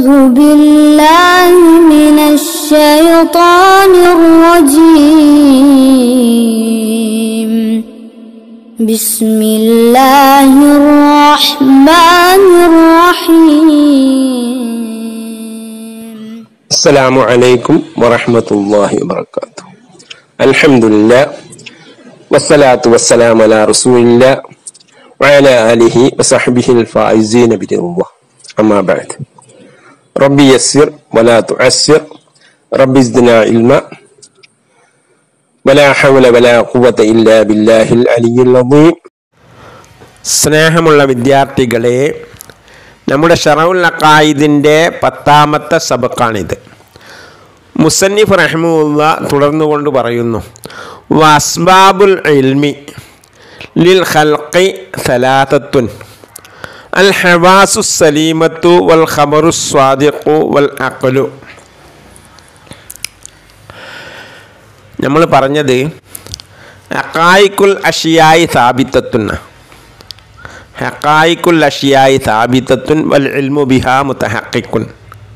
أعوذ بالله من الشيطان الرجيم بسم الله الرحمن الرحيم السلام عليكم ورحمة الله وبركاته الحمد لله والصلاة والسلام على رسول الله وعلى آله وصحبه الفائزين برضا الله أما بعد ربي يسر ولا تعسر ربي زدنا علما ولا حول ولا قوة إلا بالله العلي العظيم സ്നേഹമുള്ള വിദ്യാർത്ഥികളെ നമ്മുടെ ഷറവുൽ അക്കായിദിൻ്റെ പത്താമത്തെ സബക്കാണിത് മുസന്നിഫ് റഹ്മുല്ല തുടർന്നുകൊണ്ട് പറയുന്നു വസ്ബാബുൽ ഇൽമി ലിൽ ഖൽഖി സലാത്തത്തുൻ അൽ ഹവാസു സലീമത്തു വൽ ഖബറു സ്വാദിഖു വൽ അഖലു നമ്മൾ പറഞ്ഞത് അക്കായിക്കുൽ അഷിയായി സാബിത്തത്തുന്ന ഹക്കായിക്കുൽ അഷിയായി സാബിത്തത്തുൻ വൽ ഇൽമു ബിഹാ മുത്തഹക്കിക്കുൻ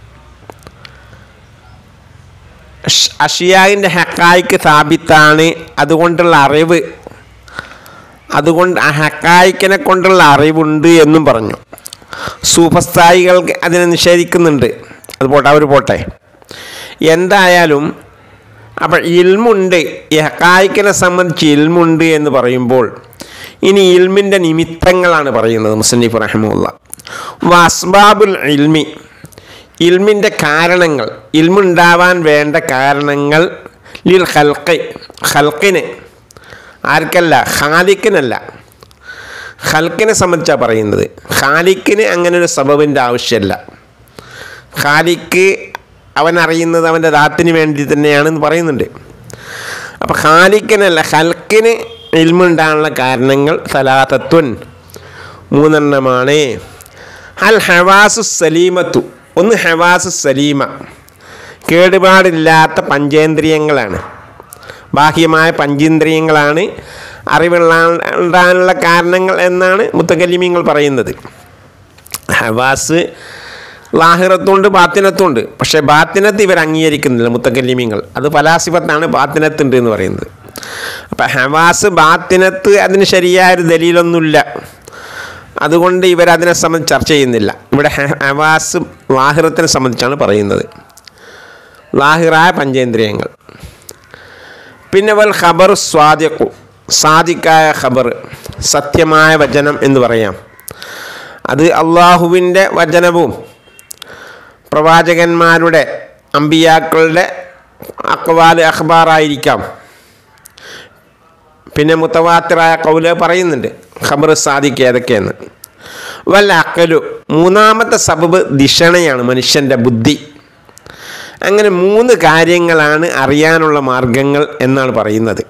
അഷിയായിൻ്റെ ഹക്കായിക്ക് സാബിത്താണ് അതുകൊണ്ടുള്ള അറിവ് അതുകൊണ്ട് ആ ഹക്കായിക്കിനെ കൊണ്ടുള്ള അറിവുണ്ട് എന്നും പറഞ്ഞു സൂഫസ്ഥായികൾക്ക് അതിനെ നിഷേധിക്കുന്നുണ്ട് അത് പോട്ടെ അവർ പോട്ടെ എന്തായാലും അപ്പോൾ ഇൽമുണ്ട് ഈ ഹക്കായിക്കിനെ സംബന്ധിച്ച് ഇൽമുണ്ട് എന്ന് പറയുമ്പോൾ ഇനി ഇൽമിൻ്റെ നിമിത്തങ്ങളാണ് പറയുന്നത് മുസന്നിഫ് റഹമുല്ല വസ്ബാബുൽ ഇൽമി ഇൽമിൻ്റെ കാരണങ്ങൾ ഇൽമുണ്ടാവാൻ വേണ്ട കാരണങ്ങൾ ലിൽ ഹൽക്ക് ഹൽക്കിന് ആർക്കല്ല ഖാലിക്കിനല്ല ഹൽക്കിനെ സംബന്ധിച്ചാണ് പറയുന്നത് ഖാലിക്കിന് അങ്ങനെ ഒരു സബബിൻ്റെ ആവശ്യമില്ല ഖാലിക്ക് അവൻ അറിയുന്നത് അവൻ്റെ ദാത്തിന് വേണ്ടി തന്നെയാണെന്ന് പറയുന്നുണ്ട് അപ്പോൾ ഖാലിക്കിനല്ല ഹൽക്കിന് ഇൽമുണ്ടാകാനുള്ള കാരണങ്ങൾ സലാത്തത്വൻ മൂന്നെണ്ണമാണ് അൽ ഹവാസു സലീമത്തു ഒന്ന് ഹവാസു സലീമ കേടുപാടില്ലാത്ത പഞ്ചേന്ദ്രിയങ്ങളാണ് ബാഹ്യമായ പഞ്ചേന്ദ്രിയങ്ങളാണ് അറിവുണ്ടാകാനുള്ള കാരണങ്ങൾ എന്നാണ് മുത്തകല്ലിമിങ്ങൾ പറയുന്നത് ഹവാസ് ലാഹിറത്തുണ്ട് ബാത്തിനത്തുണ്ട് പക്ഷേ ബാത്തിനത്ത് ഇവർ അംഗീകരിക്കുന്നില്ല മുത്തകല്ലിമിങ്ങൾ അത് ഫലാസിഫത്താണ് ബാത്തിനത്തുണ്ട് എന്ന് പറയുന്നത് അപ്പം ഹവാസ് ബാത്തിനത്ത് അതിന് ശരിയായ ഒരു ദലീലൊന്നുമില്ല അതുകൊണ്ട് ഇവരതിനെ സംബന്ധിച്ച് ചർച്ച ചെയ്യുന്നില്ല ഇവിടെ ഹവാസ് ലാഹിറത്തിനെ സംബന്ധിച്ചാണ് പറയുന്നത് ലാഹിറായ പഞ്ചേന്ദ്രിയങ്ങൾ പിന്നെ വൽ ഖബർ സ്വാദിഖു സാദിക്കായ ഖബർ സത്യമായ വചനം എന്ന് പറയാം അത് അള്ളാഹുവിൻ്റെ വചനവും പ്രവാചകന്മാരുടെ അമ്പിയാക്കളുടെ അക്വാൽ അഖ്ബാറായിരിക്കാം പിന്നെ മുത്തവാത്തിറായ കൗല് പറയുന്നുണ്ട് ഖബർ സാദിക്ക് ഏതൊക്കെയെന്ന് വല്ല അക്കലു മൂന്നാമത്തെ സബബ് ദിഷണയാണ് മനുഷ്യൻ്റെ ബുദ്ധി അങ്ങനെ മൂന്ന് കാര്യങ്ങളാണ് അറിയാനുള്ള മാർഗങ്ങൾ എന്നാണ് പറയുന്നത്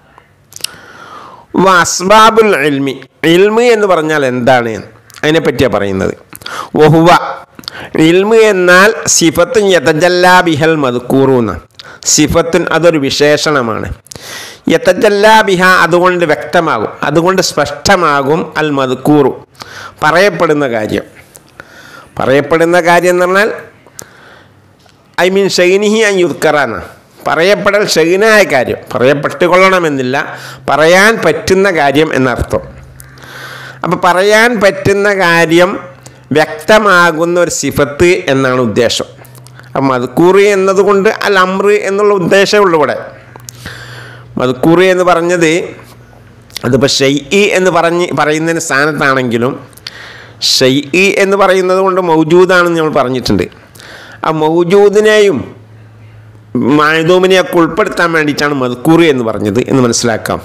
വസ്ബാബുൽ ഇൽമി ഇൽമി എന്ന് പറഞ്ഞാൽ എന്താണ് അതിനെപ്പറ്റിയാണ് പറയുന്നത് വഹുവ ഇൽമു എന്നാൽ സിഫത്തുൻ യതജല്ലാ ബിഹൽ മദ്കൂറൂന്ന സിഫത്തുൻ അതൊരു വിശേഷണമാണ് യതജല്ലാ ബിഹ അതുകൊണ്ട് വ്യക്തമാകും അതുകൊണ്ട് സ്പഷ്ടമാകും അൽ മദ്കൂറു പറയപ്പെടുന്ന കാര്യം പറയപ്പെടുന്ന കാര്യം എന്ന് പറഞ്ഞാൽ ഐ മീൻ ഷൈനിഹി അൻ യുദ്ക്കറാണ് പറയപ്പെടൽ ഷൈനായ കാര്യം പറയപ്പെട്ടുകൊള്ളണമെന്നില്ല പറയാൻ പറ്റുന്ന കാര്യം എന്നർത്ഥം അപ്പോൾ പറയാൻ പറ്റുന്ന കാര്യം വ്യക്തമാകുന്ന ഒരു സിഫത്ത് എന്നാണ് ഉദ്ദേശം അപ്പം മദ്ക്കൂറി എന്നതുകൊണ്ട് അൽ അമ്ര എന്നുള്ള ഉദ്ദേശമുള്ളൂ ഇവിടെ മദ്ക്കൂറി എന്ന് പറഞ്ഞത് അതിപ്പോൾ ഷെയ് എന്ന് പറഞ്ഞ് പറയുന്നതിന് സ്ഥാനത്താണെങ്കിലും ഷെയ് എന്ന് പറയുന്നത് കൊണ്ട് മൗജൂദാണെന്ന് നമ്മൾ പറഞ്ഞിട്ടുണ്ട് ആ മൗജൂദിനെയും മായതോമിനെയൊക്കെ ഉൾപ്പെടുത്താൻ വേണ്ടിയിട്ടാണ് മദ്ക്കൂറ് എന്ന് പറഞ്ഞത് എന്ന് മനസ്സിലാക്കാം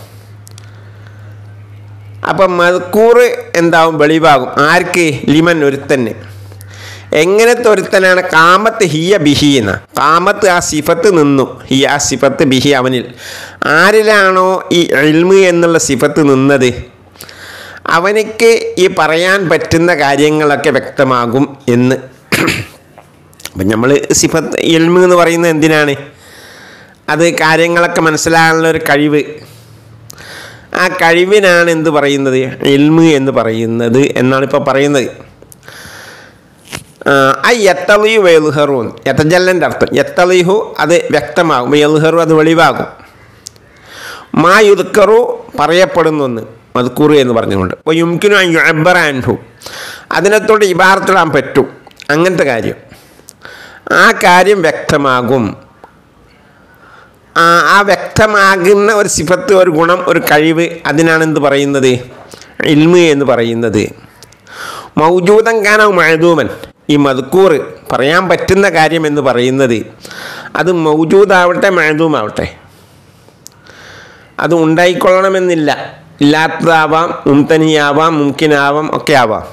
അപ്പം മദ്ക്കൂറ് എന്താവും വെളിവാകും ആർക്ക് ലിമൻ ഒരുത്തന് എങ്ങനത്തെ ഒരുത്തനാണ് കാമത്ത് ഹിയ ബിഹി എന്ന കാമത്ത് ആ സിഫത്ത് നിന്നു ഹി ആ സിഫത്ത് ബിഹി അവനിൽ ആരിലാണോ ഈ എൽമ് എന്നുള്ള സിഫത്ത് നിന്നത് അവനിക്ക് ഈ പറയാൻ പറ്റുന്ന കാര്യങ്ങളൊക്കെ വ്യക്തമാകും എന്ന് അപ്പം നമ്മൾ സിഫത്ത് എൽമ് എന്ന് പറയുന്നത് എന്തിനാണ് അത് കാര്യങ്ങളൊക്കെ മനസ്സിലാകാനുള്ള ഒരു കഴിവ് ആ കഴിവിനാണ് എന്ത് പറയുന്നത് എൽമ് എന്ന് പറയുന്നത് എന്നാണ് ഇപ്പോൾ പറയുന്നത് ഐ യത്തളിയു വെൽഹറൂൻ യത്തജല്ലൻ്റെ അർത്ഥം യത്തളിഹു അത് വ്യക്തമാകും വെൽഹറു അത് വെളിവാകും മാ യുദ്ക്കറു പറയപ്പെടുന്നൊന്ന് മദ്ക്കൂറ് എന്ന് പറഞ്ഞുകൊണ്ട് അപ്പോൾ യുംകിനു അൻഹു അതിനത്തോട് ഇബാർത്തിടാൻ പറ്റും അങ്ങനത്തെ കാര്യം ആ കാര്യം വ്യക്തമാകും ആ ആ വ്യക്തമാകുന്ന ഒരു സിഫത്ത് ഒരു ഗുണം ഒരു കഴിവ് അതിനാണ് എന്ത് പറയുന്നത് ഇൽമ് എന്ന് പറയുന്നത് മൗജൂദം കാനവ് മഴദൂമൻ ഈ മദ്ക്കൂറ് പറയാൻ പറ്റുന്ന കാര്യം എന്ന് പറയുന്നത് അത് മൗജൂദാവട്ടെ മഴദൂമാവട്ടെ അത് ഉണ്ടായിക്കൊള്ളണമെന്നില്ല ഇല്ലാത്തതാവാം മുംതനിയാവാം മുംകിനാവാം ഒക്കെ ആവാം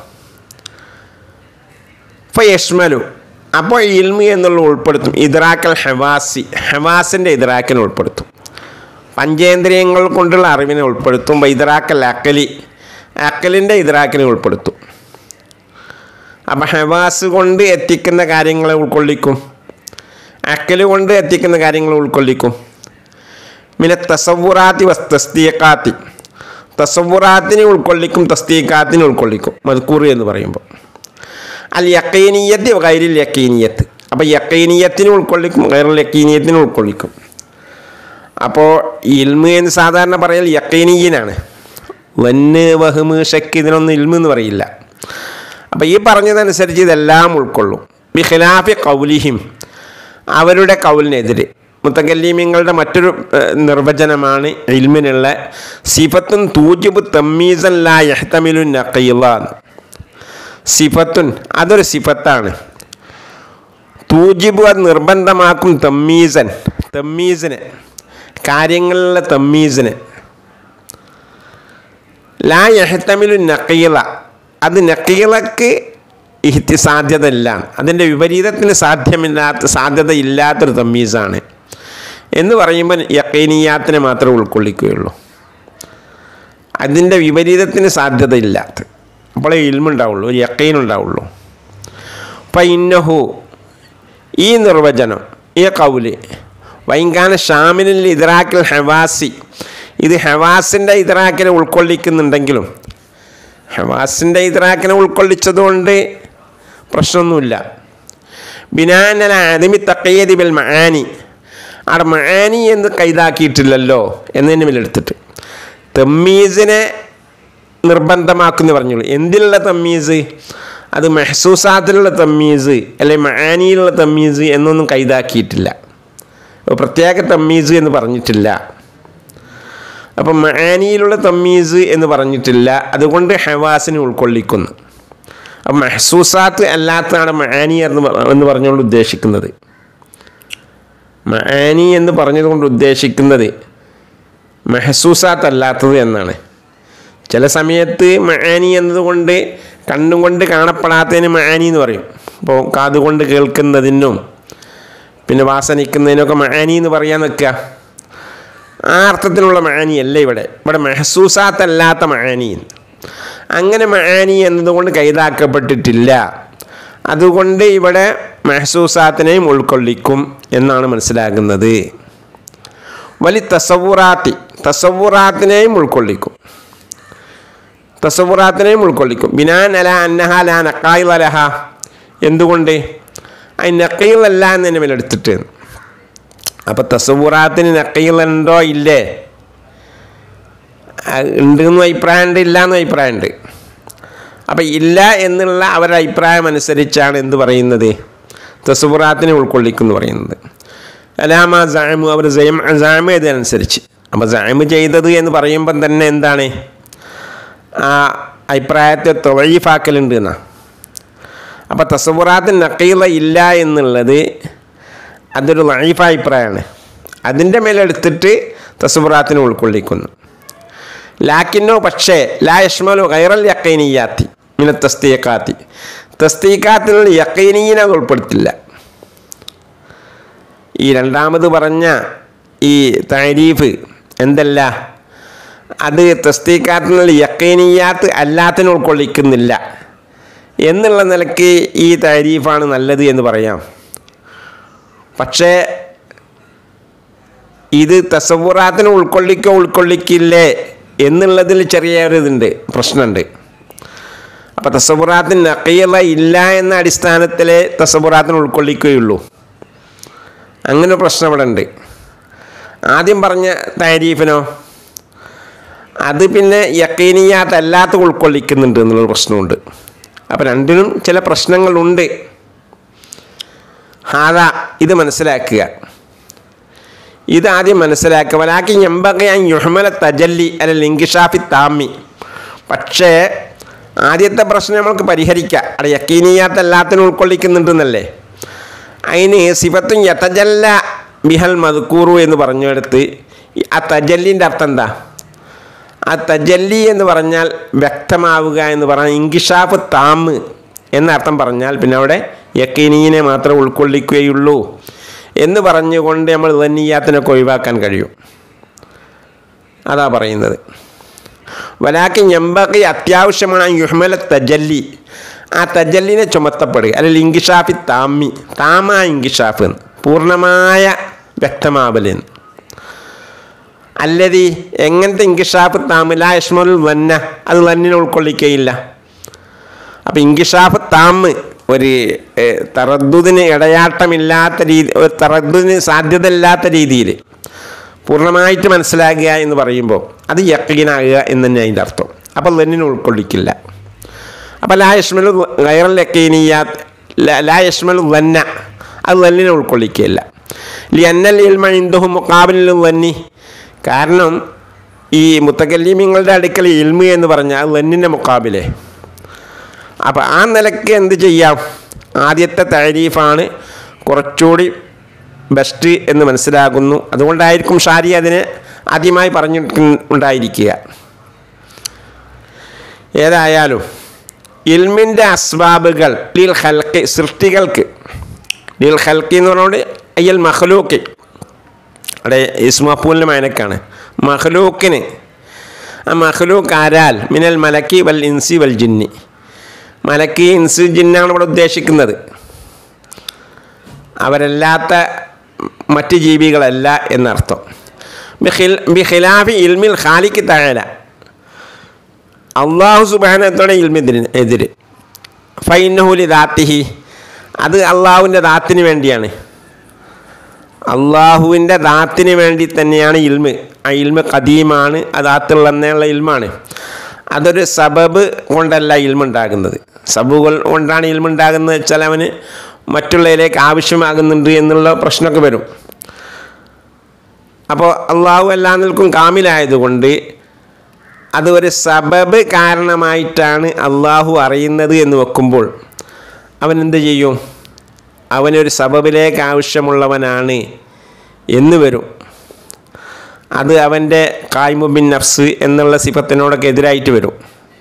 അപ്പോൾ യഷ്മലു അപ്പോൾ ഇൽമി എന്നുള്ള ഉൾപ്പെടുത്തും ഇദ്രാക്കൽ ഹവാസി ഹവാസിൻ്റെ ഇദ്രാക്കിനെ ഉൾപ്പെടുത്തും പഞ്ചേന്ദ്രിയങ്ങൾ കൊണ്ടുള്ള അറിവിനെ ഉൾപ്പെടുത്തും ഇദ്രാക്കൽ അക്കലി അക്കലിൻ്റെ ഇദ്രാക്കിനെ ഉൾപ്പെടുത്തും അപ്പം ഹവാസ് കൊണ്ട് എത്തിക്കുന്ന കാര്യങ്ങളെ ഉൾക്കൊള്ളിക്കും അക്കല് കൊണ്ട് എത്തിക്കുന്ന കാര്യങ്ങളെ ഉൾക്കൊള്ളിക്കും പിന്നെ തസവുറാത്തി വസ് തസ്തീക്കാത്തി തസവുറാത്തിനെ ഉൾക്കൊള്ളിക്കും തസ്തീക്കാത്തിനെ ഉൾക്കൊള്ളിക്കും മദ്ക്കൂറി എന്ന് പറയുമ്പോൾ അൽ യക്കീനീയത്ത് ഗൈരിൽ യക്കീനീയത്ത് അപ്പോൾ യക്കീനീയത്തിന് ഉൾക്കൊള്ളിക്കും ഗൈറുൽ യക്കീനീയത്തിന് ഉൾക്കൊള്ളിക്കും അപ്പോൾ ഇൽമ് എന്ന് സാധാരണ പറയൽ യക്കീനീയനാണ് വന്ന് വഹ്മ് ഷക്ക് ഇതിനൊന്നും ഇൽമ് എന്ന് പറയില്ല അപ്പോൾ ഈ പറഞ്ഞതനുസരിച്ച് ഇതെല്ലാം ഉൾക്കൊള്ളും ബി ഖിലാഫി കൗലിഹിം അവരുടെ കൗലിനെതിരെ മുത്തകല്ലീമിങ്ങളുടെ മറ്റൊരു ഏഹ്, നിർവചനമാണ് ഇൽമിനുള്ള സിഫത്തുൻ തൂജിബ് തമ്മീസൻ ലാ യഹ്തമിലു നഖീലാൻ സിഫത്തുൻ അതൊരു സിഫത്താണ് തൂജിബ് അത് നിർബന്ധമാക്കും തമ്മീസൻ തമ്മീസിന് കാര്യങ്ങളിലെ തമ്മീസിന് ലാ യഹത്തമിലു നക്കീല അത് നക്കീലക്ക് ഇഹ്തി സാധ്യതയില്ല അതിൻ്റെ വിപരീതത്തിന് സാധ്യമില്ലാത്ത സാധ്യതയില്ലാത്തൊരു തമ്മീസാണ് എന്ന് പറയുമ്പോൾ യക്കീനിയാത്തിനെ മാത്രമേ ഉൾക്കൊള്ളിക്കുകയുള്ളൂ അതിൻ്റെ വിപരീതത്തിന് സാധ്യതയില്ലാത്ത അപ്പോഴേ ഇൽമുണ്ടാവുള്ളൂ ഒരു യക്കീനുണ്ടാവുള്ളൂ അപ്പം ഇന്നഹു ഈ നിർവചനം ഈ കൗല് വൈകാന ഷാമിനിൽ ഇദ്രാക്കിൽ ഹവാസി ഇത് ഹവാസിൻ്റെ ഇദ്രാക്കിനെ ഉൾക്കൊള്ളിക്കുന്നുണ്ടെങ്കിലും ഹവാസിൻ്റെ ഇദ്രാക്കിനെ ഉൾക്കൊള്ളിച്ചതുകൊണ്ട് പ്രശ്നമൊന്നുമില്ല ബിനാനല ആദമി തക്കയ്യതി ബിൽ മഹാനി അവിടെ മഹാനി എന്ന് കൈതാക്കിയിട്ടില്ലല്ലോ എന്നതിന് മേലെടുത്തിട്ട് തെമ്മീസിനെ നിർബന്ധമാക്കുന്നു പറഞ്ഞുള്ളൂ എന്തിലുള്ള തമ്മീസ് അത് മെഹസൂസാത്തിലുള്ള തമ്മീസ് അല്ലെ മഹാനിയിലുള്ള തമ്മീസ് എന്നൊന്നും കൈതാക്കിയിട്ടില്ല അപ്പോൾ പ്രത്യേക തമ്മീസ് എന്ന് പറഞ്ഞിട്ടില്ല അപ്പം മഹാനിയിലുള്ള തമ്മീസ് എന്ന് പറഞ്ഞിട്ടില്ല അതുകൊണ്ട് ഹവാസിനെ ഉൾക്കൊള്ളിക്കുന്നു അപ്പം മെഹസൂസാത്ത് അല്ലാത്തതാണ് മഹാനി എന്ന് പറ- എന്ന് പറഞ്ഞുകൊണ്ട് ഉദ്ദേശിക്കുന്നത് മഹാനി എന്ന് പറഞ്ഞതുകൊണ്ട് ഉദ്ദേശിക്കുന്നത് മെഹസൂസാത്ത് അല്ലാത്തത് എന്നാണ് ചില സമയത്ത് മഹാനി എന്നതുകൊണ്ട് കണ്ണുകൊണ്ട് കാണപ്പെടാത്തതിന് മഹാനി എന്ന് പറയും ഇപ്പോൾ കാതുകൊണ്ട് കേൾക്കുന്നതിനും പിന്നെ വാസനിക്കുന്നതിനൊക്കെ മഹാനി എന്ന് പറയാൻ നിൽക്കുക ആ അർത്ഥത്തിലുള്ള മഹാനി അല്ല ഇവിടെ ഇവിടെ മെഹസൂസാത്തല്ലാത്ത മഹാനി അങ്ങനെ മഹാനി എന്നതുകൊണ്ട് കൈതാക്കപ്പെട്ടിട്ടില്ല അതുകൊണ്ട് ഇവിടെ മെഹസൂസാത്തിനെയും ഉൾക്കൊള്ളിക്കും എന്നാണ് മനസ്സിലാകുന്നത് വലി തസവുറാത്തി തസവുറാത്തിനെയും ഉൾക്കൊള്ളിക്കും തസവുറാത്തിനെയും ഉൾക്കൊള്ളിക്കും ബിനാൻ അല അന്നഹ ലാ നക്കായിൽ അലഹ എന്തുകൊണ്ട് അതിന് നക്കയിലല്ല എന്നതിനെ മേലെടുത്തിട്ട് അപ്പം തസവുറാത്തിന് നക്കയിലുണ്ടോ ഇല്ലേ ആ, ഉണ്ട് എന്നും അഭിപ്രായമുണ്ട് ഇല്ല എന്നും അഭിപ്രായമുണ്ട് അപ്പം ഇല്ല എന്നുള്ള അവരുടെ അഭിപ്രായം അനുസരിച്ചാണ് എന്ത് പറയുന്നത് തസവുറാത്തിനെ ഉൾക്കൊള്ളിക്കുന്നു പറയുന്നത് അലാമ ജാമു അവർ ജയം ജാമ് ചെയ്തതനുസരിച്ച് അപ്പോൾ ജാമ് ചെയ്തത് എന്ന് പറയുമ്പം തന്നെ എന്താണ് ആ അഭിപ്രായത്തെ തൊഴീഫാക്കലുണ്ട് എന്നാ അപ്പോൾ തസവുറാത്തിന് നക്കീല ഇല്ല എന്നുള്ളത് അതൊരു ലൈഫ് അഭിപ്രായമാണ് അതിൻ്റെ മേലെടുത്തിട്ട് തസവുറാത്തിനെ ഉൾക്കൊള്ളിക്കുന്നു ലാക്കിന്നോ പക്ഷേ ലാ യഷ്മലു ഗൈറൽ യക്കൈനിയാത്തി ഇങ്ങനെ തസ്തീക്കാത്തി തസ്തീക്കാത്തിനുള്ള യക്കൈനീനെ അത് ഉൾപ്പെടുത്തില്ല ഈ രണ്ടാമത് പറഞ്ഞ ഈ താരീഫ് എന്തല്ല അത് തസ്തീക്കാത്തിനുള്ള യക്കൈനിയാത്ത് അല്ലാത്തിനെ ഉൾക്കൊള്ളിക്കുന്നില്ല എന്നുള്ള നിലയ്ക്ക് ഈ താരീഫാണ് നല്ലത് എന്ന് പറയാം പക്ഷേ ഇത് തസവുറാത്തിനെ ഉൾക്കൊള്ളിക്കോ ഉൾക്കൊള്ളിക്കില്ലേ എന്നുള്ളതിൽ ചെറിയൊരിതുണ്ട് പ്രശ്നമുണ്ട് അപ്പോൾ തസബുറാത്തിന് നക്കീല ഇല്ല എന്ന അടിസ്ഥാനത്തിലെ തസബുറാത്തിന് ഉൾക്കൊള്ളിക്കുകയുള്ളൂ അങ്ങനെ ഒരു പ്രശ്നം ഇവിടെ ഉണ്ട് ആദ്യം പറഞ്ഞ താരീഫിനോ അത് പിന്നെ യക്കീനിയാത്തല്ലാത്ത ഉൾക്കൊള്ളിക്കുന്നുണ്ട് എന്നുള്ളൊരു പ്രശ്നമുണ്ട് അപ്പം രണ്ടിനും ചില പ്രശ്നങ്ങളുണ്ട് ഹാദാ ഇത് മനസ്സിലാക്കുക ഇതാദ്യം മനസ്സിലാക്കുക വലാക്കി ഞമ്പകയാൻ യുഹമല തജല്ലി അല്ല ലിംഗിഷാഫി താമി പക്ഷേ ആദ്യത്തെ പ്രശ്നം നമ്മൾക്ക് പരിഹരിക്കാം അവിടെ യക്കീനിയാത്തല്ലാത്തിനും ഉൾക്കൊള്ളിക്കുന്നുണ്ടെന്നല്ലേ അതിന് സിഫത്തും യതജല്ല ബിഹൽ മദ്കൂറു എന്ന് പറഞ്ഞെടുത്ത് ആ തജല്ലിൻ്റെ അർത്ഥം എന്താ ആ തജല്ലി എന്ന് പറഞ്ഞാൽ വ്യക്തമാവുക എന്ന് പറഞ്ഞാൽ ഇങ്കിഷാഫ് താമ് എന്ന അർത്ഥം പറഞ്ഞാൽ പിന്നെ അവിടെ യക്കീനീനെ മാത്രം ഉൾക്കൊള്ളിക്കുകയുള്ളൂ എന്ന് പറഞ്ഞുകൊണ്ട് നമ്മൾ ലന്നീയാത്തിനൊക്കെ ഒഴിവാക്കാൻ കഴിയും അതാ പറയുന്നത് വലാക്കി ഞമ്പക്കി അത്യാവശ്യമാണ് ആ യുഹ്മല തജല്ലി ആ തജല്ലിനെ ചുമത്തപ്പെടുക അല്ലെങ്കിൽ ഇങ്കിഷാഫി താമി താമ ഇങ്കിഷാഫ് എന്ന് പൂർണ്ണമായ വ്യക്തമാവലെന്ന് അല്ലതി എങ്ങനത്തെ ഇങ്കിഷാഫ് താമില യഷ്മൽ വന്ന അത് വന്നിനെ ഉൾക്കൊള്ളിക്കുകയില്ല അപ്പം ഇങ്കിഷാഫ് താമ് ഒരു ഏഹ്, തറദ്ദുദിന് ഇടയാട്ടമില്ലാത്ത രീതി ഒരു തറദ്ദുദിന് സാധ്യതയില്ലാത്ത രീതിയിൽ പൂർണ്ണമായിട്ട് മനസ്സിലാക്കുക എന്ന് പറയുമ്പോൾ അത് യക്കീനാകുക എന്ന് തന്നെ അതിൻ്റെ അർത്ഥം അപ്പോൾ ലന്നിനെ ഉൾക്കൊള്ളിക്കില്ല അപ്പോൾ ലാ യഷ്മലു ഗൈറൽ യക്കീനിയാത്ത് ലാ യഷ്മലു വന്ന അത് ലന്നിനെ ഉൾക്കൊള്ളിക്കുകയില്ല ലി അന്നൽ ഇൽമ ഇന്ദുഹു മുക്കാബിലിൽ വന്നി കാരണം ഈ മുത്തക്കല്ലീമിങ്ങളുടെ അടുക്കൽ ഇൽമു എന്ന് പറഞ്ഞാൽ അത് ലന്നിൻ്റെ മുക്കാബിലെ അപ്പോൾ ആ നിലയ്ക്ക് എന്ത് ചെയ്യാം ആദ്യത്തെ താരീഫാണ് കുറച്ചുകൂടി ബെസ്റ്റ് എന്ന് മനസ്സിലാകുന്നു അതുകൊണ്ടായിരിക്കും ഷാരി അതിനെ ആദ്യമായി പറഞ്ഞിട്ട് ഉണ്ടായിരിക്കുക ഏതായാലും ഇൽമിൻ്റെ അസ്ബാബുകൾ ലിൽ ഹൽക്ക് സൃഷ്ടികൾക്ക് ലിൽ ഹൽക്കി എന്ന് പറഞ്ഞുകൊണ്ട് അയ്യൽ മഹ്ലൂക്ക് അവിടെ ഇസ്മപ്പൂലിൻ്റെ മയനക്കാണ് മഹ്ലൂക്കിന് ആ മഹ്ലൂക്ക് ആരാൽ മിനൽ മലക്കി വൽ ഇൻസി വൽ ജിന്നി മലക്കി ഇൻസി ജിന്നാണ് ഇവിടെ ഉദ്ദേശിക്കുന്നത് അവരല്ലാത്ത മറ്റ് ജീവികളല്ല എന്നർത്ഥം ബിഖിൽ ബിഖിലാഫി ഇൽമിൽ ഖാലിക്ക് തഴല അള്ളാഹു സുബാനത്തോടെ ഇൽമിതിന് എതിര് ഫൈനഹുലി ദാത്തിഹി അത് അള്ളാഹുവിൻ്റെ ദാത്തിന് വേണ്ടിയാണ് അള്ളാഹുവിൻ്റെ ദാത്തിന് വേണ്ടി തന്നെയാണ് ഇൽമ് ആ ഇൽമ് കദീമാണ് ആ ദാത്തുള്ളെന്നുള്ള ഇൽമാണ് അതൊരു സബബ് കൊണ്ടല്ല ഇൽമുണ്ടാകുന്നത് സബുകൾ കൊണ്ടാണ് ഇൽമുണ്ടാകുന്നത് വെച്ചാൽ അവന് മറ്റുള്ളതിലേക്ക് ആവശ്യമാകുന്നുണ്ട് എന്നുള്ള പ്രശ്നമൊക്കെ വരും അപ്പോൾ അള്ളാഹു എല്ലാ നിൽക്കും കാമിലായതുകൊണ്ട് അത് ഒരു സബബ് കാരണമായിട്ടാണ് അള്ളാഹു അറിയുന്നത് എന്ന് വെക്കുമ്പോൾ അവൻ എന്ത് ചെയ്യും അവനൊരു സബബിലേക്ക് ആവശ്യമുള്ളവനാണ് എന്ന് വരും അത് അവൻ്റെ കായ്മുബിൻ നഫ്സ് എന്നുള്ള സിഫത്തിനോടൊക്കെ എതിരായിട്ട് വരും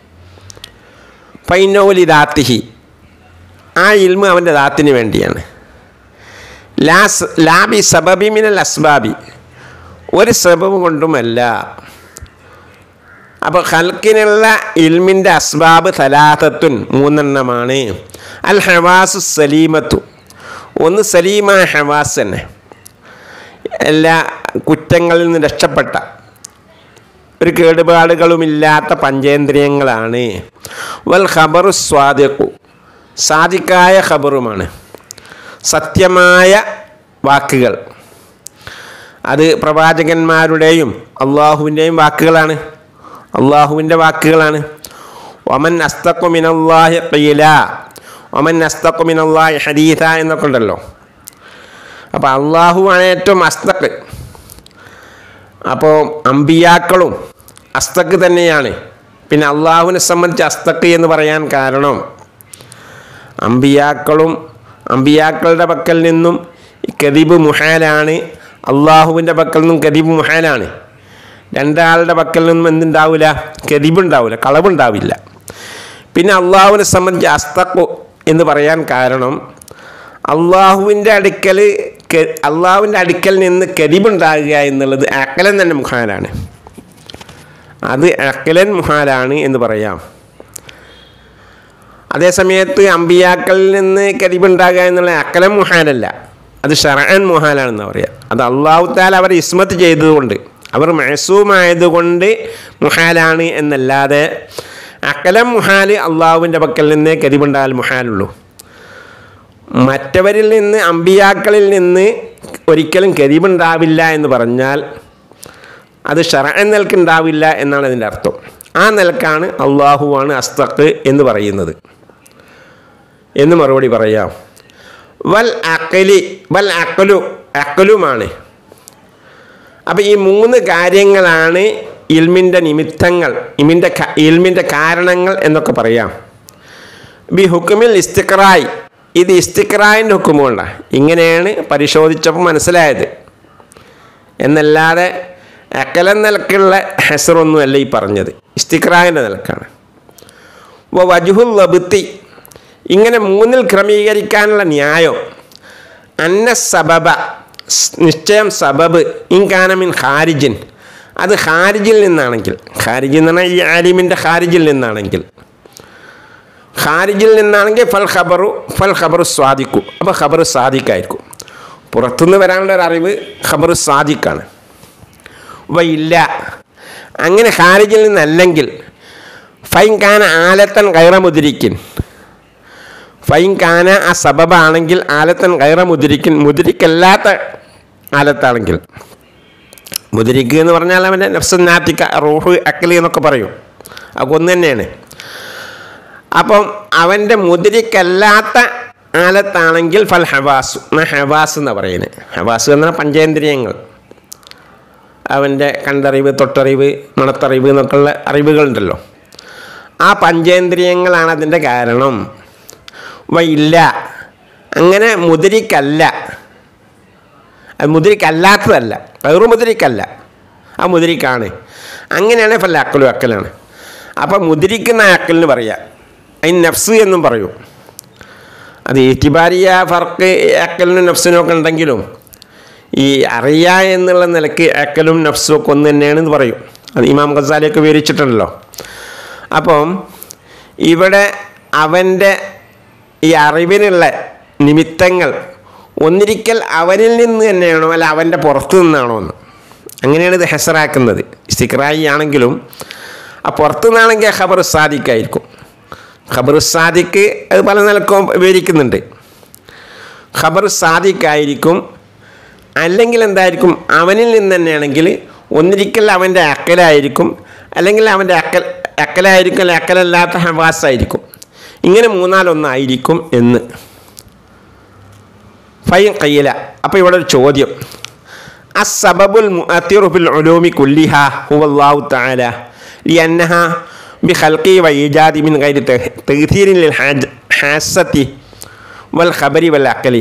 ഫൈനോലി ദാത്തിഹി ആ ഇൽമ അവൻ്റെ ദാത്തിന് വേണ്ടിയാണ് ലാസ് ലാബി സബബി മിനൽ അസ്ബാബി ഒരു സബബ് കൊണ്ടുമല്ല അപ്പോൾ ഹൽക്കിനുള്ള ഇൽമിൻ്റെ അസ്ബാബ് സലാത്തത്തുൻ മൂന്നെണ്ണമാണ് അൽ ഹവാസു സലീമത്തു ഒന്ന് സലീമ ഹവാസ് തന്നെ എല്ലാ കുറ്റങ്ങളിൽ നിന്ന് രക്ഷപ്പെട്ട ഒരു കേടുപാടുകളുമില്ലാത്ത പഞ്ചേന്ദ്രിയങ്ങളാണ് വൽ ഖബറു സ്വാദിഖു സാദിക്കായ ഖബറുമാണ് സത്യമായ വാക്കുകൾ അത് പ്രവാചകന്മാരുടെയും അള്ളാഹുവിൻ്റെയും വാക്കുകളാണ് അള്ളാഹുവിൻ്റെ വാക്കുകളാണ് ഒമൻ അസ്തക്കുമിനല്ലാഹി ഖീല ഒമൻ അസ്തക്കുമിനല്ലാഹി ഹദീഥ എന്നൊക്കെ ഉണ്ടല്ലോ അപ്പോൾ അള്ളാഹുവാണ് ഏറ്റവും അസ്തക്ക് അപ്പോൾ അമ്പിയാക്കളും അസ്തക്ക് തന്നെയാണ് പിന്നെ അള്ളാഹുവിനെ സംബന്ധിച്ച് അസ്തക്ക് എന്ന് പറയാൻ കാരണം അമ്പിയാക്കളും അമ്പിയാക്കളുടെ പക്കൽ നിന്നും കദീബ് മുഹാലാണ് അള്ളാഹുവിൻ്റെ പക്കൽ നിന്നും കദീബ് മുഹാലാണ് രണ്ടാളുടെ പക്കൽ നിന്നും എന്തുണ്ടാവില്ല കദീബുണ്ടാവില്ല കളവുണ്ടാവില്ല പിന്നെ അള്ളാഹുവിനെ സംബന്ധിച്ച് അസ്തക്കു എന്ന് പറയാൻ കാരണം അള്ളാഹുവിൻ്റെ അടുക്കൽ അള്ളാഹുവിൻ്റെ അടുക്കൽ നിന്ന് കരിബുണ്ടാകുക എന്നുള്ളത് അക്കലൻ തന്നെ മുഹാലാണ് അത് അക്കലൻ മുഹാലാണ് എന്ന് പറയാം അതേസമയത്ത് അമ്പിയാക്കളിൽ നിന്ന് കരിബുണ്ടാകുക എന്നുള്ള അക്കലൻ മുഹാലല്ല അത് ഷറഅൻ മുഹാലാണെന്ന് പറയാം അത് അള്ളാഹു താല അവരെ ഇസ്മത്ത് ചെയ്തതുകൊണ്ട് അവർ മഹസൂമായതുകൊണ്ട് മുഹാലാണ് എന്നല്ലാതെ അക്കലം മുഹാൽ അള്ളാഹുവിൻ്റെ പക്കൽ നിന്നേ കരിവുണ്ടാൽ മുഹാലുള്ളൂ മറ്റവരിൽ നിന്ന് അമ്പിയാക്കളിൽ നിന്ന് ഒരിക്കലും കരിവുണ്ടാവില്ല എന്ന് പറഞ്ഞാൽ അത് ഷറ നിലക്കുണ്ടാവില്ല എന്നാണ് അതിൻ്റെ അർത്ഥം ആ നിലക്കാണ് അള്ളാഹുവാണ് അസ്തഖ് എന്ന് പറയുന്നത് എന്ന് മറുപടി പറയാം വൽ അക്കലി വൽ അക്കലു അക്കലുമാണ് അപ്പം ഈ മൂന്ന് കാര്യങ്ങളാണ് ഇൽമിൻ്റെ നിമിത്തങ്ങൾ ഇമിൻ്റെ ഇൽമിൻ്റെ കാരണങ്ങൾ എന്നൊക്കെ പറയാം ബി ഹുക്കുമിൽ ഇസ്തിക്റായി ഇത് ഇസ്തിക്റായിൻ്റെ ഹുക്കുമുണ്ട ഇങ്ങനെയാണ് പരിശോധിച്ചപ്പോൾ മനസ്സിലായത് എന്നല്ലാതെ അക്കലം നിലക്കുള്ള ഹെസറൊന്നുമല്ല ഈ പറഞ്ഞത് ഇസ്തിക്റായിൻ്റെ നിലക്കാണ് വ വജുഹുൽ ലബുത്തി ഇങ്ങനെ മൂന്നിൽ ക്രമീകരിക്കാനുള്ള ന്യായം അന്ന സബബ സ് നിശ്ചയം സബബ് ഇൻകാനമിൻ ഖാരിജിൻ അത് ഖാരിജിൽ നിന്നാണെങ്കിൽ ഖാരിജ് എന്ന് പറഞ്ഞാൽ ഈ ആലിമിൻ്റെ ഖാരിജിൽ നിന്നാണെങ്കിൽ ഖാരിജിൽ നിന്നാണെങ്കിൽ ഫൽ ഖബറു ഫൽ ഖബറു സ്വാദിക്കു അപ്പോൾ ഖബർ സാദിക്കായിരിക്കും പുറത്തുനിന്ന് വരാനുള്ള ഒരു അറിവ് ഖബർ സാദിക്കാണ് വ ഇല്ല അങ്ങനെ ഖാരിജിൽ നിന്നല്ലെങ്കിൽ ഫൈൻ കാന ആലത്തൻ കൈറ മുതിരിക്കിൻ ഫൈൻ കാന ആ സബബാണെങ്കിൽ ആലത്തൻ കൈറ മുതിരിക്കിൻ മുതിരിക്കല്ലാത്ത ആലത്താണെങ്കിൽ മുതിരിക്ക് എന്ന് പറഞ്ഞാൽ അവൻ്റെ നഫ്സനാത്തിക്ക റൂഹ് അക്കലി എന്നൊക്കെ പറയും അതൊക്കെ ഒന്ന് തന്നെയാണ് അപ്പം അവൻ്റെ മുതിരിക്കല്ലാത്ത ആലത്താണെങ്കിൽ ഫൽ ഹവാസ് എന്നാ ഹവാസ് എന്നാണ് പറയുന്നത് ഹവാസ് എന്ന പഞ്ചേന്ദ്രിയങ്ങൾ അവൻ്റെ കണ്ടറിവ് തൊട്ടറിവ് മണത്തറിവ് എന്നൊക്കെയുള്ള അറിവുകളുണ്ടല്ലോ ആ പഞ്ചേന്ദ്രിയങ്ങളാണ് അതിൻ്റെ കാരണം വ ഇല്ല അങ്ങനെ മുതിരിക്കല്ല അത് മുതിരിക്കല്ലാത്തതല്ല വേറു മുതിരിക്കല്ല ആ മുതിരിക്കാണ് അങ്ങനെയാണ് ഫല്ല അക്കലും അക്കലാണ് അപ്പം മുതിരിക്കുന്ന അക്കലിന് പറയാം അതിന് നഫ്സ് എന്നും പറയും അത് ഏറ്റിബാരിയ ഫർക്ക് അക്കലിനും നഫ്സിനും ഒക്കെ ഉണ്ടെങ്കിലും ഈ അറിയ എന്നുള്ള നിലക്ക് അക്കലും നഫ്സും ഒക്കെ ഒന്ന് തന്നെയാണെന്ന് പറയും അത് ഇമാം ഖസാലിയൊക്കെ വിവരിച്ചിട്ടുണ്ടല്ലോ അപ്പം ഇവിടെ അവൻ്റെ ഈ അറിവിനുള്ള നിമിത്തങ്ങൾ ഒന്നിരിക്കൽ അവനിൽ നിന്ന് തന്നെയാണോ അല്ല അവൻ്റെ പുറത്തു നിന്നാണോ എന്ന് അങ്ങനെയാണ് ഇത് ഹെസറാക്കുന്നത് ഇസ്തിക്രായി ആണെങ്കിലും ആ പുറത്തു നിന്നാണെങ്കിൽ ഖബർ സാദിക്കായിരിക്കും ഖബർ സാദിക്ക് അത് പല നിലക്കും വിവരിക്കുന്നുണ്ട് ഖബർ സാദിക്കായിരിക്കും അല്ലെങ്കിൽ എന്തായിരിക്കും അവനിൽ നിന്ന് തന്നെയാണെങ്കിൽ ഒന്നിരിക്കൽ അവൻ്റെ അക്കലായിരിക്കും അല്ലെങ്കിൽ അവൻ്റെ അക്കൽ അക്കലായിരിക്കും അല്ലെങ്കിൽ അക്കലല്ലാത്ത ഹവാസായിരിക്കും ഇങ്ങനെ മൂന്നാലൊന്നായിരിക്കും എന്ന് ഫൈൻ കയ്യില അപ്പോൾ ഇവിടെ ഒരു ചോദ്യം അസബബുൽ മുഅത്തിറുഫിൽ ഉലൂമി കുല്ലിഹ ഹുവല്ലാഹു തആല ലിഅന്നഹ ബിഖൽഖി വഇജാദി മിൻ ഗൈരി തഗ്തീരിൻ ലിൽ ഹാസത്തി വൽ ഖബരി വൽ അഖലി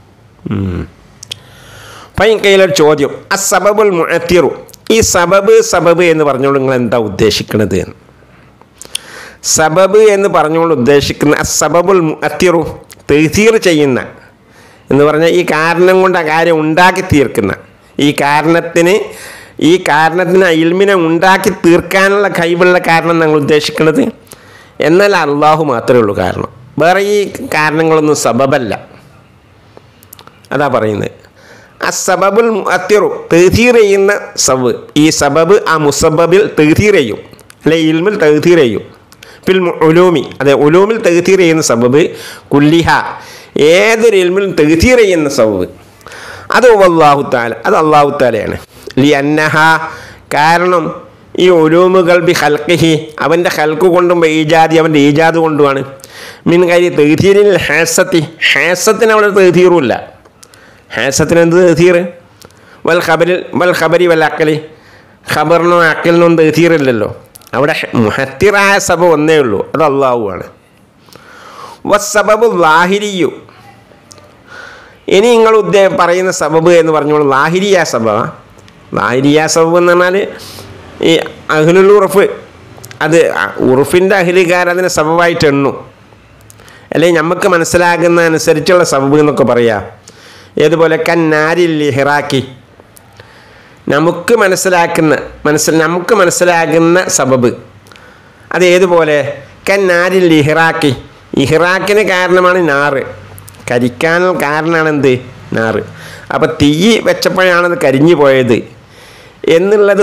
ഫൈൻ കയ്യിലൊരു ചോദ്യം അസബബുൽ മുഅത്തിറു ഈ സബബ് സബബ് എന്ന് പറഞ്ഞുകൊണ്ട് നിങ്ങൾ എന്താ ഉദ്ദേശിക്കുന്നത് എന്ന് സബബ് എന്ന് പറഞ്ഞുകൊണ്ട് ഉദ്ദേശിക്കുന്ന അസബബുൽ മുഅത്തിറു തഹ്തീർ ചെയ്യുന്ന എന്ന് പറഞ്ഞാൽ ഈ കാരണം കൊണ്ട് ആ കാര്യം ഉണ്ടാക്കി തീർക്കുന്ന ഈ കാരണത്തിന് ഈ കാരണത്തിന് ഇൽമിനെ ഉണ്ടാക്കി തീർക്കാനുള്ള കഴിവുള്ള കാരണം ഞങ്ങൾ ഉദ്ദേശിക്കുന്നത് എന്നാൽ അള്ളാഹു മാത്രമേ ഉള്ളൂ കാരണം വേറെ ഈ കാരണങ്ങളൊന്നും സബബല്ല അതാ പറയുന്നത് ആ സബബുൽ അത്തിറു തെഹീർ ചെയ്യുന്ന സബ് ഈ സബബ് ആ മുസബബിൽ തെഹീർ ചെയ്യും അല്ലെ ഇൽമിൽ തെഹീർ ചെയ്യും പിൽ ഉലൂമി അതെ ഉലൂമിൽ തെഹീർ ചെയ്യുന്ന സബബ് കുല്ലിഹ ഏതൊരു ഇൽമിലും തെഹീർ ചെയ്യുന്ന സബബ് അത് അള്ളാഹു താല അത് അള്ളാഹു താലയാണ് ലി അന്നഹ കാരണം ഈ ഒലൂമുകൾ ബി ഹൽക്കിഹി അവൻ്റെ ഹൽക്ക് കൊണ്ടും ഈജാദി അവൻ്റെ ഈജാദ് കൊണ്ടുമാണ് മിൻ കാര്യം തെഹീരിൽ ഹാസത്തി ഹാസത്തിന് അവിടെ തെഹീറുമില്ല ഹാസത്തിന് എന്ത് തെഹീർ വൽ ഖബരിൽ വൽ ഖബരി വൽ അക്കലി ഖബറിനോ അക്കലിനോ ഒന്നും തെഹീറില്ലല്ലോ അവിടെ മുഹത്തിറായ സബ ഒന്നേ ഉള്ളൂ അത് അള്ളാഹുവാണ് വസബബു ലാഹിരിയു ഇനി നിങ്ങൾ ഉദ്ദേ പറയുന്ന സബബ് എന്ന് പറഞ്ഞോളൂ ലാഹിരിയ സബ ലാഹിരിയ സബബ് എന്ന് പറഞ്ഞാൽ ഈ അഹ്ലുൽ ഉറഫ് അത് ഉറുഫിൻ്റെ അഹ്ലികാർ അതിനെ സബബായിട്ട് എണ്ണു അല്ലെങ്കിൽ നമുക്ക് മനസ്സിലാകുന്ന അനുസരിച്ചുള്ള സബബ് എന്നൊക്കെ പറയാം ഏതുപോലെ കന്നാരിൽ ഹിറാക്കി നമുക്ക് മനസ്സിലാക്കുന്ന മനസ്സിൽ നമുക്ക് മനസ്സിലാകുന്ന സബബ് അത് ഏതുപോലെ കന്നാരിൽ ഇഹ്റാക്കി ഇഹ്റാക്കിന് കാരണമാണ് നാറ് കരിക്കാൻ കാരണമാണ് എന്ത് നാറ് അപ്പോൾ തീ വെച്ചപ്പോഴാണത് കരിഞ്ഞു പോയത് എന്നുള്ളത്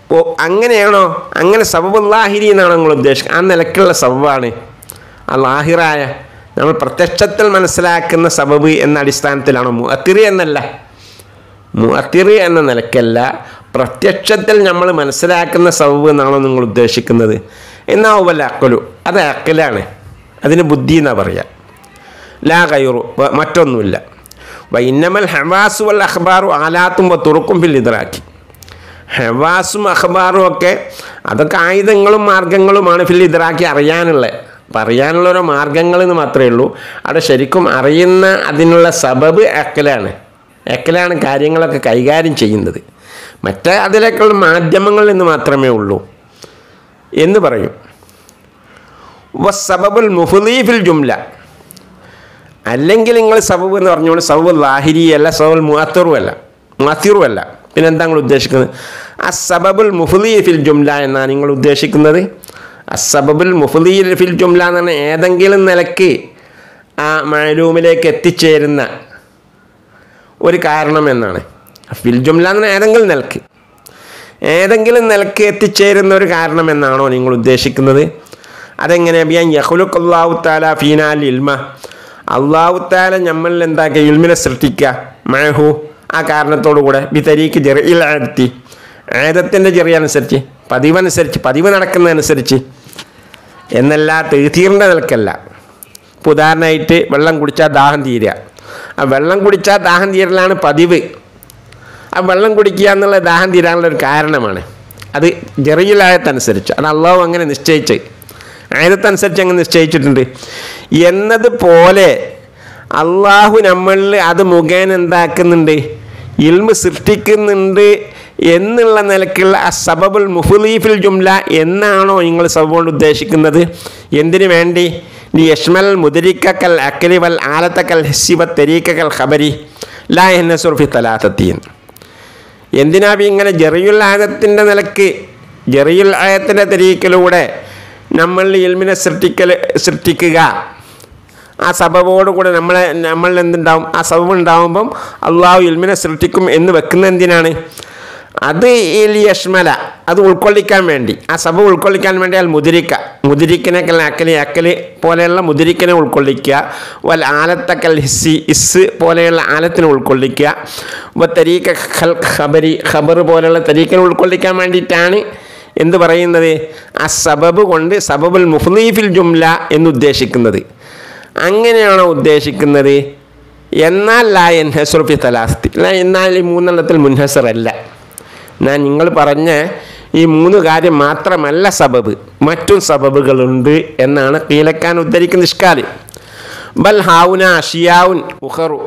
ഓ അങ്ങനെയാണോ അങ്ങനെ സബബുല്ലാഹിരി എന്നാണോ നിങ്ങൾ ഉദ്ദേശിക്കുന്നത് ആ നിലക്കുള്ള സബബാണ് ആ ലാഹിറായ നമ്മൾ പ്രത്യക്ഷത്തിൽ മനസ്സിലാക്കുന്ന സബബ് എന്ന അടിസ്ഥാനത്തിലാണോ മുഅത്തിറി എന്നല്ല മുഅത്തിറി എന്ന നിലക്കല്ല പ്രത്യക്ഷത്തിൽ നമ്മൾ മനസ്സിലാക്കുന്ന സബബ് എന്നാണോ നിങ്ങൾ ഉദ്ദേശിക്കുന്നത് എന്നാവുമല്ല അക്കലു അത് അക്കലാണ് അതിന് ബുദ്ധി എന്നാണ് പറയുക ലാ കയറു മറ്റൊന്നുമില്ല വൈന്നമൽ ഹവാസു വൽ അഖ്ബാറു ആലാത്തും തുറക്കും ഫിൽ ഇതറാക്കി ഹവാസും അഖ്ബാറും ഒക്കെ അതൊക്കെ ആയുധങ്ങളും മാർഗങ്ങളുമാണ് ഫിൽ ഇതറാക്കി അറിയാനുള്ള അപ്പം അറിയാനുള്ള ഓരോ മാർഗങ്ങൾ എന്ന് മാത്രമേ ഉള്ളൂ അവിടെ ശരിക്കും അറിയുന്ന അതിനുള്ള സബബ് അക്കലാണ് അക്കലാണ് കാര്യങ്ങളൊക്കെ കൈകാര്യം ചെയ്യുന്നത് മറ്റേ അതിലേക്കുള്ള മാധ്യമങ്ങൾ എന്ന് മാത്രമേ ഉള്ളൂ എന്ന് പറയും വസബബുൽ മുഫ്ലീഫിൽ ജുംല അല്ലെങ്കിൽ നിങ്ങൾ സബബ് എന്ന് പറഞ്ഞുകൊണ്ട് സബബ് ലാഹിരി അല്ല സബബുൽ മുഅത്തറും അല്ല മുഅത്തിറും അല്ല പിന്നെ എന്താ നിങ്ങൾ ഉദ്ദേശിക്കുന്നത് അസബബുൽ മുഫ്ലി ഫിൽ ജുംല എന്നാണ് നിങ്ങൾ ഉദ്ദേശിക്കുന്നത് അസബബുൽ മുഫ്ലി ഫിൽ ജുംല എന്ന് പറഞ്ഞാൽ ഏതെങ്കിലും നിലക്ക് ആ മഴലൂമിലേക്ക് എത്തിച്ചേരുന്ന ഒരു കാരണം എന്നാണ് ഫിൽ ജുംല എന്ന് പറഞ്ഞാൽ ഏതെങ്കിലും നിലക്ക് ഏതെങ്കിലും നിലക്ക് എത്തിച്ചേരുന്ന ഒരു കാരണം എന്നാണോ നിങ്ങൾ ഉദ്ദേശിക്കുന്നത് അതെങ്ങനെ ബിയാൻ യഹുലുഖ് അള്ളാഹു താല ഫീനാൽ ഇൽമ അള്ളാഹു താല നമ്മളിൽ എന്താക്കുക ഇൽമിനെ സൃഷ്ടിക്കുക മഴഹു ആ കാരണത്തോടു കൂടെ ബി തരീക്ക് ചെറിയ ആഴ്ത്തി ഏതത്തിൻ്റെ ചെറിയ അനുസരിച്ച് പതിവനുസരിച്ച് പതിവ് നടക്കുന്നതനുസരിച്ച് എന്നല്ല തീർന്ന നിലക്കല്ല ഇപ്പോൾ ഉദാഹരണമായിട്ട് വെള്ളം കുടിച്ചാൽ ദാഹം തീരുക ആ വെള്ളം കുടിച്ചാൽ ദാഹം തീരലാണ് പതിവ് ആ വെള്ളം കുടിക്കുക എന്നുള്ള ദാഹം തീരാനുള്ള ഒരു കാരണമാണ് അത് ജെറിയിലായത്തനുസരിച്ച് അത് അള്ളാഹു അങ്ങനെ നിശ്ചയിച്ച് ആയതനുസരിച്ച് അങ്ങനെ നിശ്ചയിച്ചിട്ടുണ്ട് എന്നതുപോലെ അള്ളാഹു നമ്മളിൽ അത് മുഖേന എന്താക്കുന്നുണ്ട് ഇൽമ് സൃഷ്ടിക്കുന്നുണ്ട് എന്നുള്ള നിലക്കുള്ള ആ സബബുൽ മുഫുലീഫിൽ ജുംല എന്നാണോ നിങ്ങൾ സബബ് കൊണ്ട് ഉദ്ദേശിക്കുന്നത് എന്തിനു വേണ്ടി നീ യഷ്മൽ മുദരിക്കൽ അക്കലി വൽ ആലത്തക്കൽ ഹെസിവ തെരീക്കൽ ഖബരി ലാ എന്നസുർഫി തലാത്തീൻ എന്തിനാ ഇപ്പൊ ഇങ്ങനെ ജെറിയുൽ ആയത്തിൻ്റെ നിലക്ക് ജെറിയുൽ ആയത്തിൻ്റെ തെരീക്കിലൂടെ നമ്മൾ ഇൽമിനെ സൃഷ്ടിക്കൽ സൃഷ്ടിക്കുക ആ സബബോട് കൂടെ നമ്മളെ നമ്മളിൽ എന്തുണ്ടാവും ആ സബബ് ഉണ്ടാവുമ്പം അള്ളാഹു ഇൽമിനെ സൃഷ്ടിക്കും എന്ന് വെക്കുന്ന എന്തിനാണ് അത് ഈ യഷ്മല അത് ഉൾക്കൊള്ളിക്കാൻ വേണ്ടി ആ സഭ ഉൾക്കൊള്ളിക്കാൻ വേണ്ടി അയാൾ മുതിരിക്ക മുതിരിക്കിനെ അക്കലി അക്കല് പോലെയുള്ള മുതിരിക്കിനെ ഉൾക്കൊള്ളിക്കുക വൽ ആലത്തക്കൽ ഹിസ്സി ഇസ് പോലെയുള്ള ആലത്തിനെ ഉൾക്കൊള്ളിക്കുക വ തരീക്ക ഖൽ ഖബരി ഖബർ പോലെയുള്ള തരീക്കിനെ ഉൾക്കൊള്ളിക്കാൻ വേണ്ടിയിട്ടാണ് എന്ത് പറയുന്നത് ആ സബബ് കൊണ്ട് സബബുൽ മുഫ്ലീഫിൽ ജുംല എന്നുദ്ദേശിക്കുന്നത് അങ്ങനെയാണോ ഉദ്ദേശിക്കുന്നത് എന്നാൽ ലാ എൻഹസുർഫി തലാസ്തി എന്നാൽ ഈ മൂന്നെണ്ണത്തിൽ മുൻഹസറല്ല ഞാൻ നിങ്ങൾ പറഞ്ഞ ഈ മൂന്ന് കാര്യം മാത്രമല്ല സബബ് മറ്റും സബബുകളുണ്ട് എന്നാണ് കീലക്കാൻ ഉദ്ധരിക്കുന്ന ഇഷ്കാല് ബൽ ഹാവുന അഷിയാവുൻ ഉഹറു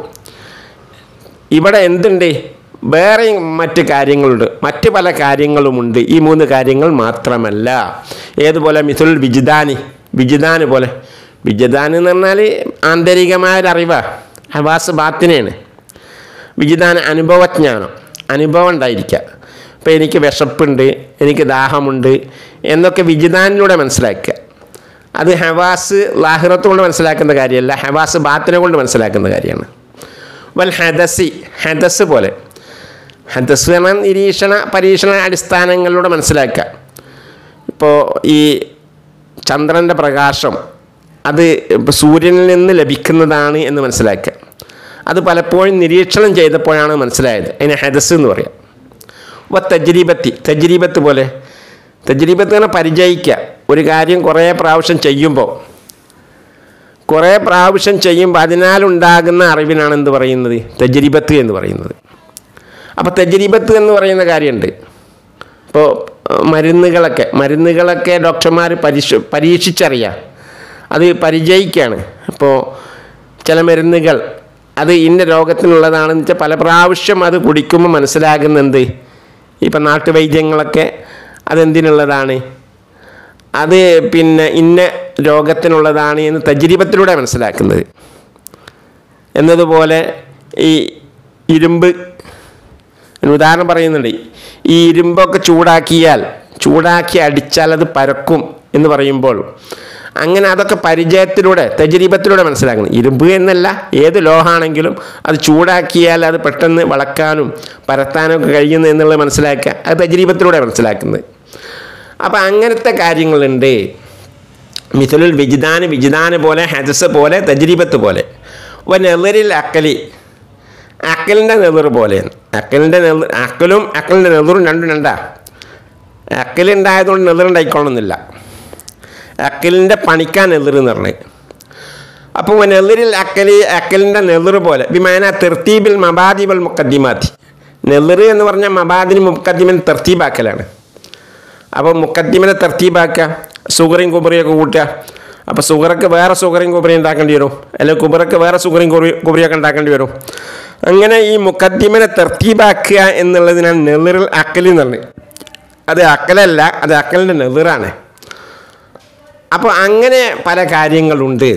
ഇവിടെ എന്തുണ്ട് വേറെ മറ്റ് കാര്യങ്ങളുണ്ട് മറ്റ് പല കാര്യങ്ങളുമുണ്ട് ഈ മൂന്ന് കാര്യങ്ങൾ മാത്രമല്ല ഏതുപോലെ മിഥുൽ വിജിദാനി വിജിദാന് പോലെ വിജിദാൻ എന്ന് പറഞ്ഞാൽ ആന്തരികമായ ഒരു അറിവാണ് ഹവാസ് ബാത്തിനെയാണ് വിജിദാന അനുഭവജ്ഞാനം അനുഭവം ഉണ്ടായിരിക്കുക ഇപ്പോൾ എനിക്ക് വിശപ്പുണ്ട് എനിക്ക് ദാഹമുണ്ട് എന്നൊക്കെ വിജിദാനിലൂടെ മനസ്സിലാക്കുക അത് ഹവാസ് ലാഹിറത്ത് കൊണ്ട് മനസ്സിലാക്കുന്ന കാര്യമല്ല ഹവാസ് ബാത്തിനെ കൊണ്ട് മനസ്സിലാക്കുന്ന കാര്യമാണ് വൽ ഹദസി ഹദസ് പോലെ ഹദസ് പറഞ്ഞാൽ നിരീക്ഷണ പരീക്ഷണ അടിസ്ഥാനങ്ങളിലൂടെ മനസ്സിലാക്കുക ഇപ്പോൾ ഈ ചന്ദ്രൻ്റെ പ്രകാശം അത് ഇപ്പോൾ സൂര്യനിൽ നിന്ന് ലഭിക്കുന്നതാണ് എന്ന് മനസ്സിലാക്കുക അത് പലപ്പോഴും നിരീക്ഷണം ചെയ്തപ്പോഴാണ് മനസ്സിലായത് അതിന് ഹദസ് എന്ന് പറയാം വ തജ്രീബത്തി തജ്രീബത്ത് പോലെ തജ്രീബത്ത് എന്ന് പരിചയിക്കുക ഒരു കാര്യം കുറേ പ്രാവശ്യം ചെയ്യുമ്പോൾ കുറേ പ്രാവശ്യം ചെയ്യുമ്പോൾ അതിനാലുണ്ടാകുന്ന അറിവിനാണ് എന്ത് പറയുന്നത് തജ്രീബത്ത് എന്ന് പറയുന്നത് അപ്പോൾ തജ്രീബത്ത് എന്ന് പറയുന്ന കാര്യമുണ്ട് ഇപ്പോൾ മരുന്നുകളൊക്കെ മരുന്നുകളൊക്കെ ഡോക്ടർമാർ പരീക്ഷ പരീക്ഷിച്ചറിയാം അത് പരിചയിക്കുകയാണ് ഇപ്പോൾ ചില മരുന്നുകൾ അത് ഇന്ന രോഗത്തിനുള്ളതാണെന്ന് വെച്ചാൽ പല പ്രാവശ്യം അത് കുടിക്കുമ്പോൾ മനസ്സിലാകുന്നുണ്ട് ഇപ്പം നാട്ടുവൈദ്യങ്ങളൊക്കെ അതെന്തിനുള്ളതാണ് അത് പിന്നെ ഇന്ന രോഗത്തിനുള്ളതാണ് എന്ന് തജ്രീബത്തിലൂടെ മനസ്സിലാക്കുന്നത് എന്നതുപോലെ ഈ ഇരുമ്പ് ഒരു ഉദാഹരണം പറയുന്നുണ്ട് ഈ ഇരുമ്പൊക്കെ ചൂടാക്കിയാൽ ചൂടാക്കി അടിച്ചാൽ അത് പരക്കും എന്ന് പറയുമ്പോൾ അങ്ങനെ അതൊക്കെ പരിചയത്തിലൂടെ തജരീബത്തിലൂടെ മനസ്സിലാക്കണം ഇരുമ്പ് എന്നല്ല ഏത് ലോഹാണെങ്കിലും അത് ചൂടാക്കിയാൽ അത് പെട്ടെന്ന് വളക്കാനും പരത്താനും ഒക്കെ കഴിയുന്നു എന്നുള്ളത് മനസ്സിലാക്കുക അത് തജരീബത്തിലൂടെ മനസ്സിലാക്കുന്നത് അപ്പോൾ അങ്ങനത്തെ കാര്യങ്ങളുണ്ട് മിഥുലുൽ വിജിദാന് വിജിദാന് പോലെ ഹജസ് പോലെ തജ്രീബത്ത് പോലെ ഒ നെതിരിൽ അക്കലി അക്കലിൻ്റെ നെതിർ പോലെയാണ് അക്കലിൻ്റെ നെതിർ അക്കലും അക്കലിൻ്റെ നെതിറും രണ്ടും രണ്ടാ അക്കലുണ്ടായതുകൊണ്ട് നെതിറുണ്ടായിക്കൊള്ളുന്നില്ല അക്കലിൻ്റെ പണിക്കാൻ നെതിർ എന്ന് പറഞ്ഞത് അപ്പോൾ നെതിരിൽ അക്കലി അക്കലിൻ്റെ നെതിർ പോലെ വിമാന തെർത്തീബിൽ മബാദിബൽ മുക്കദ്ദിമാത്തി നെതിർ എന്ന് പറഞ്ഞാൽ മബാദിന് മുക്കദ്ദിമൻ തെർത്തീബാക്കലാണ് അപ്പോൾ മുക്കദ്ദിമിനെ തർത്തീബാക്കുക സുഗറിയും കുബറിയൊക്കെ കൂട്ടുക അപ്പോൾ സുഗറൊക്കെ വേറെ സുഗറിയും കുബറിയും ഉണ്ടാക്കേണ്ടി വരും അല്ലെങ്കിൽ കുബറൊക്കെ വേറെ സുഗറിയും കുബറി കുബറിയൊക്കെ ഉണ്ടാക്കേണ്ടി വരും അങ്ങനെ ഈ മുക്കദ്ദിമിനെ തർത്തീബാക്കുക എന്നുള്ളതിനാണ് നെതിറിൽ അക്കലി എന്ന് പറഞ്ഞത് അത് അക്കലല്ല അത് അക്കലിൻ്റെ നെതിറാണ് അപ്പോൾ അങ്ങനെ പല കാര്യങ്ങളുണ്ട്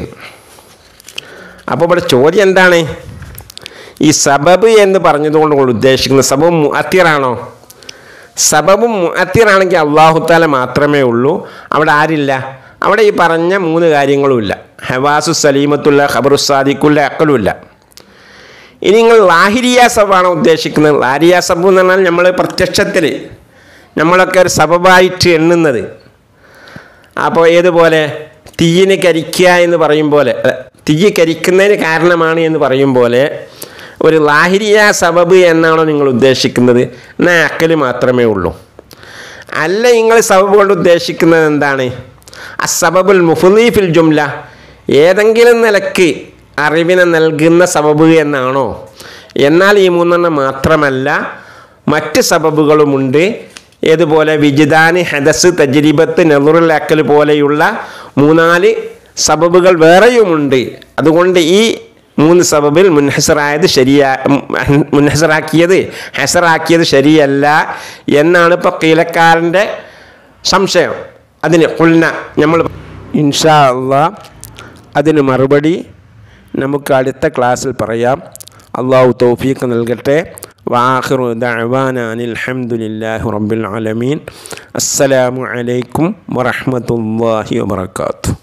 അപ്പോൾ ഇവിടെ ചോദ്യം എന്താണ് ഈ സബബ് എന്ന് പറഞ്ഞതുകൊണ്ട് നമ്മൾ ഉദ്ദേശിക്കുന്നത് സബബ് മുഅത്തിറാണോ സബബും മുഅത്തിറാണെങ്കിൽ അള്ളാഹുത്താല മാത്രമേ ഉള്ളൂ അവിടെ ആരില്ല അവിടെ ഈ പറഞ്ഞ മൂന്ന് കാര്യങ്ങളുമില്ല ഹവാസു സലീമത്തുള്ള ഖബറുസാദിക്കുള്ള അക്കലുമില്ല ഇനി നിങ്ങൾ ലാഹിരിയ സബാണ് ഉദ്ദേശിക്കുന്നത് ലാഹിരിയ സബ് എന്ന് പറഞ്ഞാൽ നമ്മൾ പ്രത്യക്ഷത്തിൽ നമ്മളൊക്കെ ഒരു സബബായിട്ട് എണ്ണുന്നത് അപ്പോൾ ഏതുപോലെ തീയിന് കരിക്കുക എന്ന് പറയും പോലെ അല്ല, തീയ് കരിക്കുന്നതിന് കാരണമാണ് എന്ന് പറയും പോലെ ഒരു ലാഹിരിയ സബബ് എന്നാണോ നിങ്ങൾ ഉദ്ദേശിക്കുന്നത് എന്നാൽ അക്കൽ മാത്രമേ ഉള്ളൂ അല്ല നിങ്ങൾ സബബ് കൊണ്ട് ഉദ്ദേശിക്കുന്നത് എന്താണ് അസബബുൽ മുഫുലീഫിൽ ജുംല ഏതെങ്കിലും നിലക്ക് അറിവിനെ നൽകുന്ന സബബ് എന്നാണോ എന്നാൽ ഈ മൂന്നെണ്ണം മാത്രമല്ല മറ്റ് സബബുകളുമുണ്ട് ഏതുപോലെ വിജിദാന് ഹദസ് തജ്രിബത്ത് നെറുൽ അക്കൽ പോലെയുള്ള മൂന്നാല് സബബുകൾ വേറെയുമുണ്ട് അതുകൊണ്ട് ഈ മൂന്ന് സബബിൽ മുൻഹസറായത് ശരിയാ മുൻഹസറാക്കിയത് ഹസറാക്കിയത് ശരിയല്ല എന്നാണ് ഇപ്പോൾ കീലക്കാരൻ്റെ സംശയം അതിന് കുൽന നമ്മൾ ഇൻഷാ അള്ളാ അതിന് മറുപടി നമുക്ക് അടുത്ത ക്ലാസ്സിൽ പറയാം അള്ളാഹു തൗഫീഖ് നൽകട്ടെ വാഹിറു ദഅവാന അനിൽ ഹംദുലില്ലാഹി റബ്ബിൽ ആലമീൻ അസ്സലാമു അലൈക്കും വറഹ്മത്തുള്ളാഹി വബറകാതുഹു